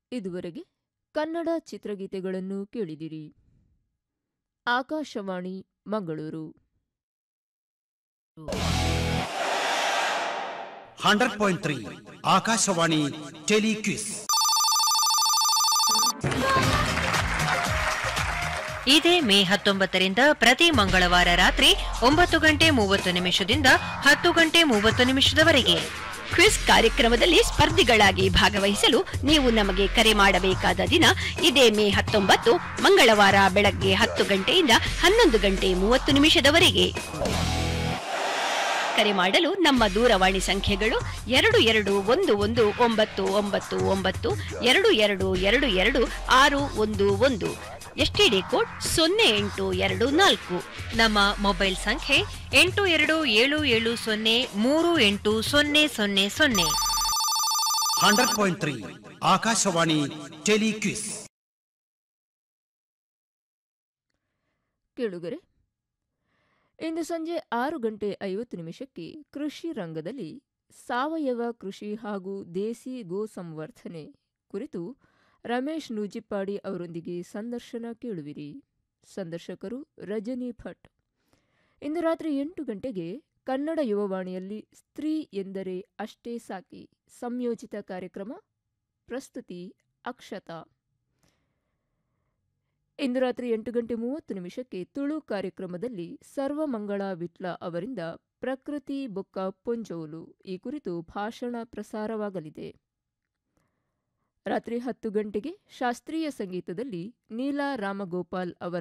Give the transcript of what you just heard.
ಇದುವರೆಗೆ ಕನ್ನಡ ಚಿತ್ರಗೀತೆಗಳನ್ನು ಕೇಳಿದಿರಿ Akashvani Mangaluru hundred point three Akashvani telequiz ಇದೇ ಮೇ ಹತ್ತೊಂಬತ್ತರಿಂದ ಪ್ರತಿ ಮಂಗಳವಾರ ರಾತ್ರಿ ಒಂಬತ್ತು ಗಂಟೆ ಮೂವತ್ತು ನಿಮಿಷದಿಂದ ಹತ್ತು ಗಂಟೆ ಮೂವತ್ತು ನಿಮಿಷದವರೆಗೆ ಕ್ವಿಜ್ ಕಾರ್ಯಕ್ರಮದಲ್ಲಿ ಸ್ಪರ್ಧಿಗಳಾಗಿ ಭಾಗವಹಿಸಲು ನೀವು ನಮಗೆ ಕರೆ ಮಾಡಬೇಕಾದ ದಿನ ಇದೇ ಮೇ ಹತ್ತೊಂಬತ್ತು ಮಂಗಳವಾರ ಬೆಳಗ್ಗೆ ಹತ್ತು ಗಂಟೆಯಿಂದ ಹನ್ನೊಂದು ಗಂಟೆ ಮೂವತ್ತು ನಿಮಿಷದವರೆಗೆ ಕರೆ ಮಾಡಲು ನಮ್ಮ ದೂರವಾಣಿ ಸಂಖ್ಯೆಗಳು ಎರಡು ಎರಡು ಒಂದು ಒಂದು ಒಂಬತ್ತು ಒಂಬತ್ತು ಒಂಬತ್ತು ಎರಡು ಎರಡು ಎರಡು ಎರಡು ಆರು ಒಂದು ಒಂದು ಎಸ್ಟಿಡಿ ಕೋಡ್ ಸೊನ್ನೆ ಎಂಟು ಎರಡು ನಾಲ್ಕು ನಮ್ಮ ಮೊಬೈಲ್ ಸಂಖ್ಯೆ ಎಂಟು ಎರಡು ಏಳು ಏಳು ಸೊನ್ನೆ ಮೂರು ಎಂಟು ಸೊನ್ನೆ ಸೊನ್ನೆ ಸೊನ್ನೆ hundred point three Akashvani telequiz ಕೇಳುಗರೆ ಇಂದು ಸಂಜೆ ಆರು ಗಂಟೆ ಐವತ್ತು ನಿಮಿಷಕ್ಕೆ ಕೃಷಿ ರಂಗದಲ್ಲಿ ಸಾವಯವ ಕೃಷಿ ಹಾಗೂ ದೇಸಿ ಗೋ ಸಂವರ್ಧನೆ ಕುರಿತು ರಮೇಶ್ ನೂಜಿಪ್ಪಾಡಿ ಅವರೊಂದಿಗೆ ಸಂದರ್ಶನ ಕೇಳುವಿರಿ ಸಂದರ್ಶಕರು ರಜನಿ ಭಟ್ ಇಂದು ರಾತ್ರಿ ಎಂಟು ಗಂಟೆಗೆ ಕನ್ನಡ ಯುವವಾಣಿಯಲ್ಲಿ ಸ್ತ್ರೀ ಎಂದರೆ ಅಷ್ಟೇ ಸಾಕಿ ಸಂಯೋಜಿತ ಕಾರ್ಯಕ್ರಮ ಪ್ರಸ್ತುತಿ ಅಕ್ಷತಾ ಇಂದು ರಾತ್ರಿ ಎಂಟು ಗಂಟೆ ಮೂವತ್ತು ನಿಮಿಷಕ್ಕೆ ತುಳು ಕಾರ್ಯಕ್ರಮದಲ್ಲಿ ಸರ್ವಮಂಗಳ ವಿಟ್ಲ ಅವರಿಂದ ಪ್ರಕೃತಿ ಬೊಕ್ಕ ಪೊಂಜೋಲು ಈ ಕುರಿತು ಭಾಷಣ ಪ್ರಸಾರವಾಗಲಿದೆ ರಾತ್ರಿ ಹತ್ತು ಗಂಟೆಗೆ ಶಾಸ್ತ್ರೀಯ ಸಂಗೀತದಲ್ಲಿ ನೀಲಾ ರಾಮಗೋಪಾಲ್ ಅವರ